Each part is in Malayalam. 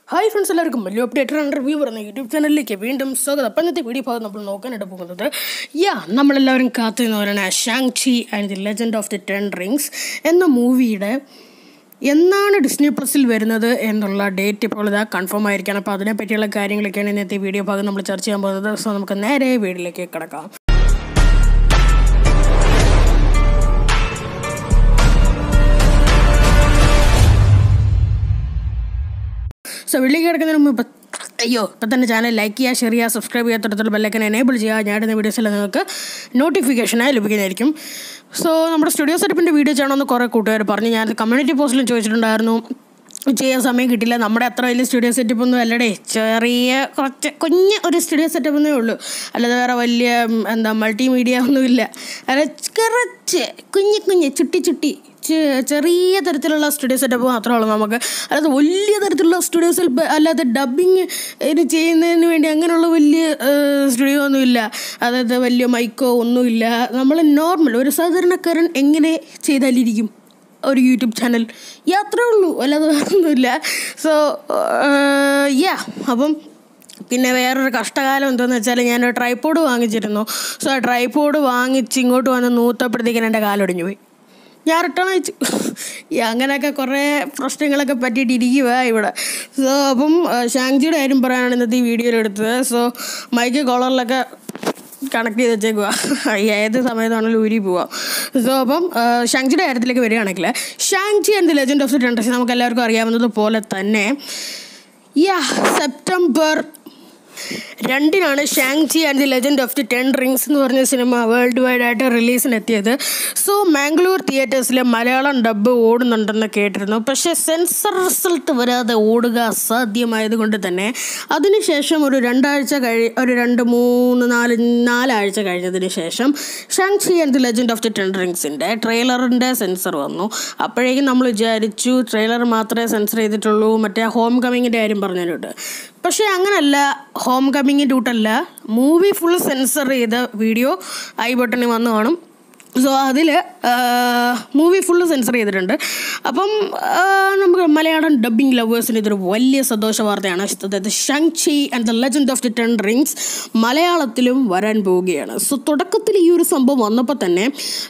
ഹായ് ഫ്രണ്ട്സ് എല്ലാവർക്കും വലിയ അപ്ഡേറ്റർ ആൻഡ് റിവ്യൂ പറയുന്ന യൂട്യൂബ് ചാനലിലേക്ക് വീണ്ടും സ്വാഗതം അപ്പം ഇന്നത്തെ വീഡിയോ ഭാഗം നമ്മൾ നോക്കാനായിട്ട് പോകുന്നത് യാ നമ്മളെല്ലാവരും കാത്തുനിന്നവരാണ് Shang Chi and the legend of the ten rings എന്ന മൂവിയുടെ എന്നാണ് ഡിസ്നി പ്ലസിൽ വരുന്നത് എന്നുള്ള ഡേറ്റ് ഇപ്പോൾ ഇതാ കൺഫേം ആയിരിക്കണം അപ്പോൾ അതിനെപ്പറ്റിയുള്ള കാര്യങ്ങളൊക്കെയാണ് ഇന്നത്തെ വീഡിയോ ഭാഗം നമ്മൾ ചർച്ച ചെയ്യാൻ പോകുന്നത് സോ നമുക്ക് നേരെ വീഡിയോയിലേക്ക് കിടക്കാം സോ വീട്ടിലേക്ക് കിടക്കുന്നതിന് മുമ്പ് ഇപ്പം അയ്യോ ഇപ്പം തന്നെ ചാനൽ ലൈക്ക് ചെയ്യുക ഷെയർ ചെയ്യുക സബ്സ്ക്രൈബ് ചെയ്യുക തൊട്ടടുത്തുള്ള ബെല്ലൈക്കൻ എനേബിൾ ചെയ്യുക ഞാൻ ഇടുന്ന വീഡിയോസെല്ലാം നിങ്ങൾക്ക് നോട്ടിഫിക്കേഷനായി ലഭിക്കുന്നതായിരിക്കും സോ നമ്മുടെ സ്റ്റുഡിയോ സെറ്റപ്പിൻ്റെ വീഡിയോ ചെയ്യണമെന്ന് കുറേ കൂട്ടുകാർ പറഞ്ഞു ഞാൻ കമ്മ്യൂണിറ്റി പോസ്റ്റിലും ചോദിച്ചിട്ടുണ്ടായിരുന്നു ചെയ്യാൻ സമയം കിട്ടില്ല നമ്മുടെ അത്ര വലിയ സ്റ്റുഡിയോ സെറ്റപ്പ് ഒന്നും അല്ലടേ ചെറിയ കുറച്ച് കുഞ്ഞ് ഒരു സ്റ്റുഡിയോ സെറ്റപ്പ് എന്നേ ഉള്ളൂ അല്ലാതെ വേറെ വലിയ ഉം, എന്താ മൾട്ടിമീഡിയ ഒന്നുമില്ല അല്ല കുറച്ച് കുഞ്ഞ് കുഞ്ഞ് ചുട്ടി ചുട്ടി ചെ- ചെറിയ തരത്തിലുള്ള സ്റ്റുഡിയോ സെറ്റപ്പ് മാത്രമേ ഉള്ളൂ നമുക്ക് അല്ലാതെ വലിയ തരത്തിലുള്ള സ്റ്റുഡിയോ സെൽപ്പ് അല്ലാതെ ഡബിങ് ഇത് ചെയ്യുന്നതിന് വേണ്ടി അങ്ങനെയുള്ള വലിയ സ്റ്റുഡിയോ ഒന്നുമില്ല അതായത് വലിയ മൈക്കോ ഒന്നുമില്ല നമ്മൾ നോർമൽ ഒരു സാധാരണക്കാരൻ എങ്ങനെ ചെയ്താലിരിക്കും ഒരു യൂട്യൂബ് ചാനൽ യാത്രേ ഉള്ളൂ അല്ലാതെ വേറൊന്നുമില്ല സോ യാ അപ്പം പിന്നെ വേറൊരു കഷ്ടകാലം എന്താണെന്ന് വെച്ചാൽ ഞാൻ ട്രൈപ്പോഡ് വാങ്ങിച്ചിരുന്നു സോ ആ ട്രൈപ്പോഡ് വാങ്ങിച്ച് ഇങ്ങോട്ട് വന്ന് നൂത്തപ്പോഴത്തേക്കിന് എൻ്റെ കാലൊടിഞ്ഞു പോയി ഞാൻ റിട്ടേൺ അയച്ചു ഈ അങ്ങനെയൊക്കെ കുറേ പ്രശ്നങ്ങളൊക്കെ പറ്റിയിട്ട് ഇരിക്കുക ഇവിടെ സോ അപ്പം ഷാങ്ജിയുടെ കാര്യം പറയാനാണ് ഇന്നത്തെ ഈ വീഡിയോയിൽ എടുത്തത് സോ മൈക്ക് കോളറിലൊക്കെ കണക്ട് ചെയ്ത് വെച്ചേക്കുക ഏത് സമയത്താണെങ്കിലും ഊരി പോവാം സോ അപ്പം ഷാങ്ജിയുടെ കാര്യത്തിലേക്ക് വരികയാണെങ്കിൽ Shang Chi and the legend of the tenders നമുക്ക് എല്ലാവർക്കും അറിയാവുന്നത് പോലെ തന്നെ യാ സെപ്റ്റംബർ രണ്ടിനാണ് Shang Chi and the legend of the ten rings എന്ന് പറഞ്ഞ സിനിമ വേൾഡ് വൈഡ് ആയിട്ട് റിലീസിനെത്തിയത് സോ മാംഗ്ലൂർ തിയേറ്റേഴ്സിൽ മലയാളം ഡബ്ബ് ഓടുന്നുണ്ടെന്ന് കേട്ടിരുന്നു പക്ഷേ സെൻസർ റിസൾട്ട് വരാതെ ഓടുക അസാധ്യമായത് കൊണ്ട് തന്നെ അതിനുശേഷം ഒരു രണ്ടാഴ്ച കഴി ഒരു രണ്ട് മൂന്ന് നാല് നാലാഴ്ച കഴിഞ്ഞതിന് ശേഷം Shang Chi and the legend of the ten റിങ്സിൻ്റെ ട്രെയിലറിൻ്റെ സെൻസർ വന്നു അപ്പോഴേക്കും നമ്മൾ വിചാരിച്ചു ട്രെയിലർ മാത്രമേ സെൻസർ ചെയ്തിട്ടുള്ളൂ മറ്റേ ഹോം കമ്മിങ്ങിൻ്റെ കാര്യം പറഞ്ഞിട്ടുണ്ട് പക്ഷേ അങ്ങനല്ല ഹോം കമ്മിങ്ങിൻ്റെ കൂട്ടല്ല മൂവി ഫുൾ സെൻസർ ചെയ്ത വീഡിയോ ഐ ബട്ടണിൽ വന്ന് കാണും സോ അതിൽ മൂവി ഫുള്ള് സെൻസർ ചെയ്തിട്ടുണ്ട് അപ്പം ആ, നമുക്ക് മലയാളം ഡബ്ബിംഗ് ലവേഴ്സിന് ഇതൊരു വലിയ സന്തോഷ വാർത്തയാണ് അതായത് Shang Chi and the legend of the ten rings മലയാളത്തിലും വരാൻ പോവുകയാണ് സോ തുടക്കത്തിൽ ഈ ഒരു സംഭവം വന്നപ്പോൾ തന്നെ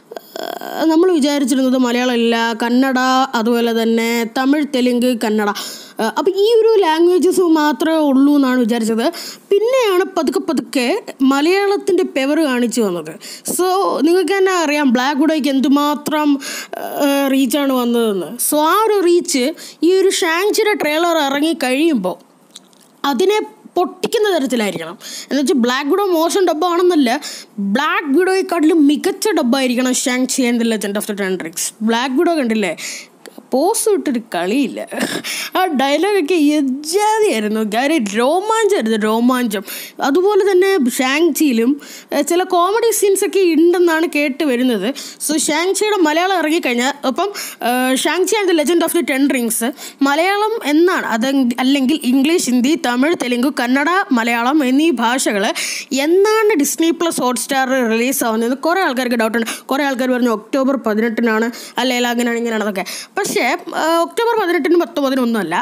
നമ്മൾ വിചാരിച്ചിരുന്നത് മലയാളം ഇല്ല കന്നഡ അതുപോലെ തന്നെ തമിഴ് തെലുങ്ക് കന്നഡ അപ്പോൾ ഈ ഒരു ലാംഗ്വേജസ് മാത്രമേ ഉള്ളൂ എന്നാണ് വിചാരിച്ചത് പിന്നെയാണ് പതുക്കെ പതുക്കെ മലയാളത്തിൻ്റെ പെവർ കാണിച്ചു വന്നത് സോ നിങ്ങൾക്ക് തന്നെ അറിയാം ബ്ലാക്ക് വുഡോയ്ക്ക് എന്തുമാത്രം റീച്ചാണ് വന്നതെന്ന് സോ ആ ഒരു റീച്ച് ഈ ഒരു ഷാങ്ചിയുടെ ട്രെയിലർ ഇറങ്ങി കഴിയുമ്പോൾ അതിനെ പൊട്ടിക്കുന്ന തരത്തിലായിരിക്കണം എന്ന് വെച്ചാൽ ബ്ലാക്ക് വിഡോ മോശം ഡബ്ബാണെന്നല്ല ബ്ലാക്ക് വിഡോയെക്കാട്ടിലും മികച്ച ഡബ്ബായിരിക്കണം Shang Chi and the legend of the ടെൻഡ്രിക്സ് ബ്ലാക്ക് വിഡോ കണ്ടില്ലേ പോസ് വിട്ടൊരു കളിയില്ല ആ ഡയലോഗൊക്കെ യജാതിയായിരുന്നു കാര്യം രോമാഞ്ചമായിരുന്നു രോമാഞ്ചം അതുപോലെ തന്നെ ഷാങ് ചിയിലും ഏഹ്, ചില കോമഡി സീൻസ് ഒക്കെ ഉണ്ടെന്നാണ് കേട്ട് വരുന്നത് സോ ഷാങ് ചിയുടെ മലയാളം ഇറങ്ങിക്കഴിഞ്ഞാൽ അപ്പം ഏഹ്, Shang Chi and the legend of the ten rings Malayalam എന്നാണ് അത് അല്ലെങ്കിൽ ഇംഗ്ലീഷ് ഹിന്ദി തമിഴ് തെലുങ്ക് കന്നഡ മലയാളം എന്നീ ഭാഷകൾ എന്നാണ് ഡിസ്നി പ്ലസ് ഹോട്ട്സ്റ്റാർ റിലീസ് ആവുന്നത് കുറേ ആൾക്കാർക്ക് ഡൗട്ടുണ്ട് കുറേ ആൾക്കാർ പറഞ്ഞു ഒക്ടോബർ പതിനെട്ടിനാണ് അല്ലെങ്കിൽ അങ്ങനെയാണ് ഇങ്ങനെയാണെന്നൊക്കെ പക്ഷേ ആ, ഒക്ടോബർ പതിനെട്ടിനും പത്തൊമ്പതിനും ഒന്നുമല്ല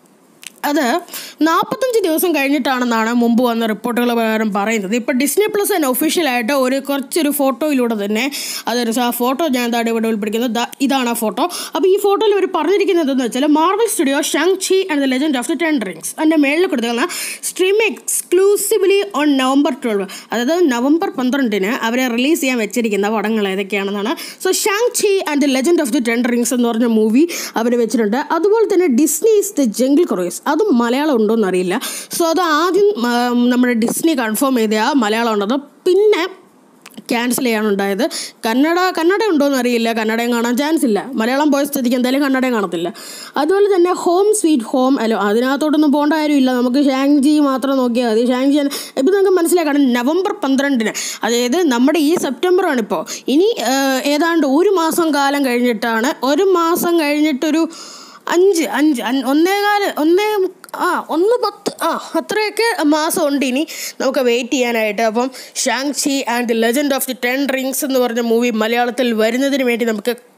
അത് നാൽപ്പത്തഞ്ച് ദിവസം കഴിഞ്ഞിട്ടാണെന്നാണ് മുമ്പ് വന്ന റിപ്പോർട്ടുകൾ പ്രകാരം പറയുന്നത് ഇപ്പോൾ ഡിസ്നി പ്ലസ് തന്നെ ഒഫീഷ്യലായിട്ട് ഒരു കുറച്ചൊരു ഫോട്ടോയിലൂടെ തന്നെ അതൊരു ആ ഫോട്ടോ ഞാൻ താടി ഇവിടെ ഉൾപ്പെടുന്നത് ദാ ഇതാണ് ആ ഫോട്ടോ അപ്പോൾ ഈ ഫോട്ടോയിൽ ഇവർ പറഞ്ഞിരിക്കുന്നത് എന്ന് വെച്ചാൽ Marvel studio Shang Chi and the legend of the ten rings അതിൻ്റെ മേളിൽ കൊടുത്തിരിക്കുന്ന stream exclusively on November twelve അതായത് നവംബർ പന്ത്രണ്ടിന് അവരെ റിലീസ് ചെയ്യാൻ വെച്ചിരിക്കുന്ന പടങ്ങൾ ഏതൊക്കെയാണെന്നാണ് so Shang Chi and the legend of the ten rings എന്ന് പറഞ്ഞ മൂവി അവർ വെച്ചിട്ടുണ്ട് അതുപോലെ തന്നെ Disney is the jungle cruise അതും മലയാളം ഉണ്ടോ എന്നറിയില്ല സോ അത് ആദ്യം ആ, നമ്മുടെ ഡിസ്നി കൺഫേം ചെയ്ത ആ മലയാളം ഉണ്ടത് പിന്നെ ക്യാൻസൽ ചെയ്യാനുണ്ടായത് കന്നഡ കന്നഡ ഉണ്ടോ എന്നറിയില്ല കന്നഡയും കാണാൻ ചാൻസ് ഇല്ല മലയാളം പോയ സ്ഥിതിക്ക് എന്തായാലും കന്നഡയും കാണത്തില്ല അതുപോലെ തന്നെ ഹോം സ്വീറ്റ് ഹോം അല്ലോ അതിനകത്തോട്ടൊന്നും പോകേണ്ട കാര്യമില്ല നമുക്ക് ഷാങ്ജി മാത്രം നോക്കിയാൽ മതി ഷാങ്ജി ഇപ്പം നമുക്ക് മനസ്സിലാക്കണം നവംബർ പന്ത്രണ്ടിന് അതായത് നമ്മുടെ ഈ സെപ്റ്റംബറാണ് ഇപ്പോൾ ഇനി ആ, ഏതാണ്ട് ഒരു മാസം കാലം കഴിഞ്ഞിട്ടാണ് ഒരു മാസം കഴിഞ്ഞിട്ടൊരു അഞ്ച് അഞ്ച് അൻ- ഒന്നേകാല് ഒന്നേ മുക്ക- ആ ഒന്ന് പത്ത് ആ അത്രയൊക്കെ മാസം ഉണ്ട് ഇനി നമുക്ക് വെയിറ്റ് ചെയ്യാനായിട്ട് അപ്പം Shang Chi and the legend of the ten rings എന്ന് പറഞ്ഞ മൂവി മലയാളത്തിൽ വരുന്നതിന് വേണ്ടി നമുക്ക് കട്ട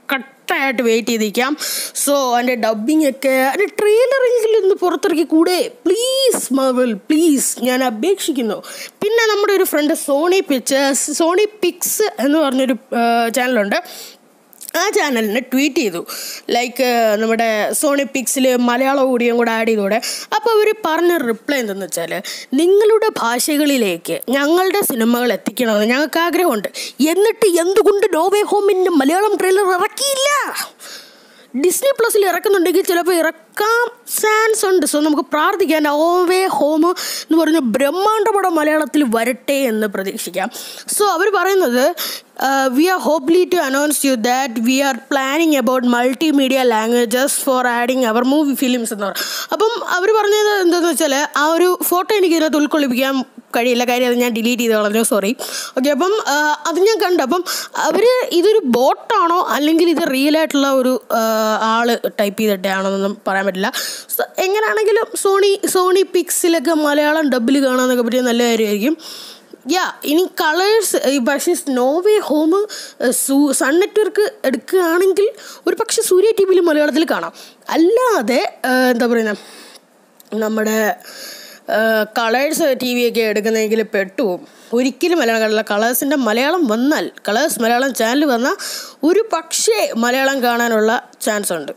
കറക്റ്റായിട്ട് വെയിറ്റ് ചെയ്തിരിക്കാം സോ അതിൻ്റെ ഡബ്ബിംഗ് ഒക്കെ അതിൻ്റെ ട്രെയിലറെങ്കിലും ഒന്ന് പുറത്തിറക്കി കൂടെ പ്ലീസ് മാവൽ പ്ലീസ് ഞാൻ അപേക്ഷിക്കുന്നു പിന്നെ നമ്മുടെ ഒരു friend Sony pictures Sony pix എന്ന് പറഞ്ഞൊരു ചാനലുണ്ട് ആ ചാനലിന് ട്വീറ്റ് ചെയ്തു ലൈക്ക് നമ്മുടെ സോണി പിക്സിൽ മലയാളം ഓഡിയോയും കൂടെ ആഡ് ചെയ്തൂടെ അപ്പോൾ അവർ പറഞ്ഞ റിപ്ലൈ എന്തെന്ന് വെച്ചാൽ നിങ്ങളുടെ ഭാഷകളിലേക്ക് ഞങ്ങളുടെ സിനിമകൾ എത്തിക്കണമെന്ന് ഞങ്ങൾക്ക് ആഗ്രഹമുണ്ട് എന്നിട്ട് എന്തുകൊണ്ട് നോവേ ഹോമിൻ്റെ മലയാളം ട്രെയിലർ ഇറക്കിയില്ല ഡിസ്നി പ്ലസിൽ ഇറക്കുന്നുണ്ടെങ്കിൽ ചിലപ്പോൾ ഇറക്കാൻ ചാൻസ് ഉണ്ട് സോ നമുക്ക് പ്രാർത്ഥിക്കാം നോവേ ഹോം എന്ന് പറഞ്ഞ ബ്രഹ്മാണ്ഡപടം മലയാളത്തിൽ വരട്ടെ എന്ന് പ്രതീക്ഷിക്കാം സോ അവർ പറയുന്നത് we are hopefully to announce you that we are planning about multimedia languages for adding our movie films എന്ന് പറയും അപ്പം അവർ പറഞ്ഞത് എന്താണെന്ന് വെച്ചാൽ ആ ഒരു ഫോട്ടോ എനിക്ക് ഇതിനകത്ത് ഉൾക്കൊള്ളിപ്പിക്കാൻ കഴിയില്ല കാര്യം അത് ഞാൻ ഡിലീറ്റ് ചെയ്ത് കളഞ്ഞു സോറി ഓക്കെ അപ്പം ആ, അത് ഞാൻ കണ്ടു അപ്പം അവർ ഇതൊരു ബോട്ടാണോ അല്ലെങ്കിൽ ഇത് റിയൽ ആയിട്ടുള്ള ഒരു ആ, ആള് ടൈപ്പ് ചെയ്തിട്ടാണോ എന്നൊന്നും പറയാൻ പറ്റില്ല സോ എങ്ങനെയാണെങ്കിലും സോണി സോണി പിക്സിലൊക്കെ മലയാളം ഡബിൽ കാണാനൊക്കെ പറ്റിയ നല്ല കാര്യമായിരിക്കും യാ ഇനി കളേഴ്സ് പക്ഷേ നോവേ ഹോം സൂ സൺ നെറ്റ്വർക്ക് എടുക്കുകയാണെങ്കിൽ ഒരു പക്ഷേ സൂര്യ ടി വിയിൽ മലയാളത്തിൽ കാണാം അല്ലാതെ ആ, എന്താ പറയുന്നത് നമ്മുടെ കളേഴ്സ് ടി വി ഒക്കെ എടുക്കുന്നതെങ്കിൽ പെട്ടുപോകും ഒരിക്കലും മലയാളം കാണില്ല കളേഴ്സിൻ്റെ മലയാളം വന്നാൽ കളേഴ്സ് മലയാളം ചാനൽ വന്നാൽ ഒരു പക്ഷേ മലയാളം കാണാനുള്ള ചാൻസ് ഉണ്ട്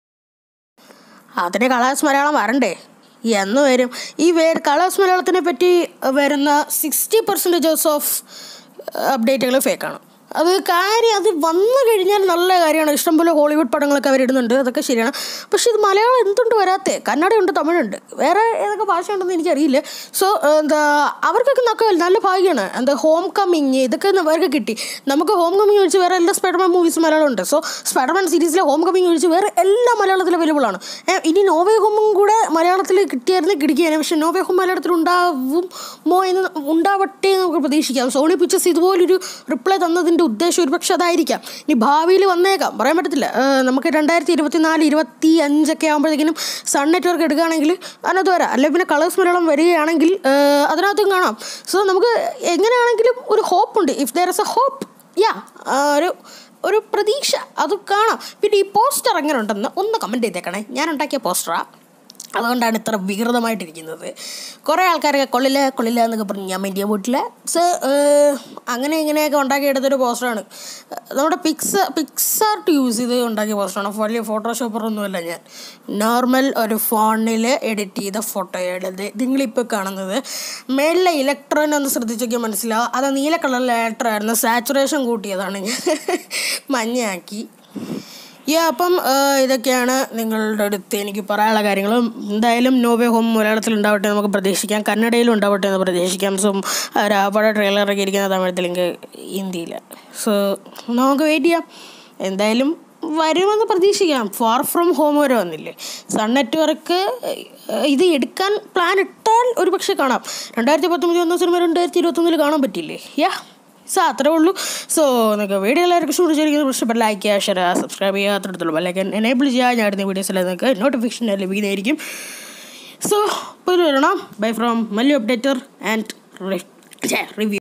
അതിന് കളേഴ്സ് മലയാളം വരണ്ടേ എന്ന് വരും ഈ വേർ കളേഴ്സ് മലയാളത്തിനെ പറ്റി വരുന്ന സിക്സ്റ്റി പെർസെൻറ്റേജസ് ഓഫ് അപ്ഡേറ്റുകൾ ഫേക്കാണ് അത് കാര്യം അത് വന്നു കഴിഞ്ഞാൽ നല്ല കാര്യമാണ് ഇഷ്ടംപോലെ ഹോളിവുഡ് പടങ്ങളൊക്കെ അവരിടുന്നുണ്ട് അതൊക്കെ ശരിയാണ് പക്ഷേ ഇത് മലയാളം എന്തുകൊണ്ട് വരാത്തേ കന്നഡയുണ്ട് തമിഴുണ്ട് വേറെ ഏതൊക്കെ ഭാഷ ഉണ്ടെന്ന് എനിക്കറിയില്ല സോ എന്താ അവർക്കൊക്കെ നക്ക നല്ല ഭാഗ്യമാണ് എന്താ ഹോം കമ്മിങ് ഇതൊക്കെ അവർക്ക് കിട്ടി നമുക്ക് ഹോം കമ്മിങ് ഒഴിച്ച് വേറെ എല്ലാ സ്പൈഡർമാൻ മൂവീസ് മലയാളം ഉണ്ട് സോ സ്പൈഡർമാൻ സീരീസിലെ ഹോം കമ്മിങ് ഒഴിച്ച് വേറെ എല്ലാ മലയാളത്തിൽ അവൈലബിൾ ആണ് ഏ, ഇനി നോവേ ഹോമും കൂടെ മലയാളത്തിൽ കിട്ടിയായിരുന്നു കിടിക്കുകയാണ് പക്ഷേ നോവേ ഹോം മലയാളത്തിൽ ഉണ്ടാവുമോ എന്ന് ഉണ്ടാവട്ടെ എന്ന് നമുക്ക് പ്രതീക്ഷിക്കാം സോണി പിക്ചേഴ്സ് ഇതുപോലൊരു റിപ്ലൈ തന്നതിൻ്റെ ഉദ്ദേശം ഒരു പക്ഷേ അതായിരിക്കാം ഇനി ഭാവിയിൽ വന്നേക്കാം പറയാൻ പറ്റത്തില്ല ഏ, നമുക്ക് രണ്ടായിരത്തി ഇരുപത്തി നാല് ഇരുപത്തി അഞ്ചൊക്കെ ആകുമ്പോഴത്തേക്കിനും സൺ നെറ്റ്വർക്ക് എടുക്കുകയാണെങ്കിൽ അതിനകത്ത് വരാം അല്ലെങ്കിൽ പിന്നെ കളേഴ്സ് മലയാളം വരികയാണെങ്കിൽ ഏ, അതിനകത്തും കാണാം സോ നമുക്ക് എങ്ങനെയാണെങ്കിലും ഒരു ഹോപ്പുണ്ട് if there is a hope yeah ഒരു ഒരു പ്രതീക്ഷ അത് കാണാം പിന്നെ ഈ പോസ്റ്റർ എങ്ങനെ ഉണ്ടെന്ന് ഒന്ന് കമൻറ്റ് ചെയ്തേക്കണേ ഞാൻ ഉണ്ടാക്കിയ പോസ്റ്ററാ അതുകൊണ്ടാണ് ഇത്ര വികൃതമായിട്ടിരിക്കുന്നത് കുറേ ആൾക്കാരൊക്കെ കൊള്ളില്ല കൊള്ളില്ല എന്നൊക്കെ പറഞ്ഞ് ഞാൻ മെൻറ്റിയ പോയിട്ടില്ല സോ അങ്ങനെ ഇങ്ങനെയൊക്കെ ഉണ്ടാക്കിയെടുത്തൊരു പോസ്റ്ററാണ് നമ്മുടെ പിക്സ് പിക്സാർട്ട് യൂസ് ചെയ്ത് ഉണ്ടാക്കിയ പോസ്റ്ററാണ് വലിയ ഫോട്ടോഷോപ്പറൊന്നുമല്ല ഞാൻ നോർമൽ ഒരു ഫോണിൽ എഡിറ്റ് ചെയ്ത ഫോട്ടോയുടെ നിങ്ങളിപ്പോൾ കാണുന്നത് മേളിലെ ഇലക്ട്രോൺ ഒന്ന് ശ്രദ്ധിച്ചൊക്കെ മനസ്സിലാവും അത് നീല കളറിലെ ആയിരുന്നു സാച്ചുറേഷൻ കൂട്ടിയതാണ് ഞാൻ മഞ്ഞയാക്കി യാ അപ്പം ആ, ഇതൊക്കെയാണ് നിങ്ങളുടെ അടുത്ത് എനിക്ക് പറയാനുള്ള കാര്യങ്ങൾ എന്തായാലും നോവേ ഹോം മലയാളത്തിൽ ഉണ്ടാവട്ടെ എന്ന് നമുക്ക് പ്രതീക്ഷിക്കാം കന്നഡയിലും ഉണ്ടാവട്ടെ എന്ന് പ്രതീക്ഷിക്കാം സോ രാപ്പട ട്രെയിലറൊക്കെ ഇരിക്കുന്ന തമിഴ് തെലുങ്ക് ഹിന്ദിയിൽ സോ നമുക്ക് വെയിറ്റ് ചെയ്യാം എന്തായാലും വരുമെന്ന് പ്രതീക്ഷിക്കാം ഫാർ ഫ്രം ഹോം വരെ വന്നില്ലേ സൺ നെറ്റ്വർക്ക് ഇത് എടുക്കാൻ പ്ലാൻ ഇട്ടാൽ ഒരു പക്ഷേ കാണാം രണ്ടായിരത്തി പത്തൊമ്പത് വന്ന സിനിമ രണ്ടായിരത്തി ഇരുപത്തൊന്നിൽ കാണാൻ പറ്റില്ലേ യാ സോ അത്രേ ഉള്ളൂ സോ നിങ്ങൾക്ക് വീഡിയോ എല്ലാവർക്കും ഇഷ്ടപ്പെട്ടിരിക്കുന്നത് ഇഷ്ടപ്പെട്ട ലൈക്ക് ചെയ്യുക ഷെയർ ചെയ്യുക സബ്സ്ക്രൈബ് ചെയ്യുക അത്രത്തോളം അല്ലെങ്കിൽ എനേബിൾ ചെയ്യുക ഞാൻ ഇടുന്ന വീഡിയോസിൽ നിങ്ങൾക്ക് നോട്ടിഫിക്കേഷൻ ലഭിക്കുന്നതായിരിക്കും സോ ഇപ്പോൾ വരണം bye from Mallu updater and review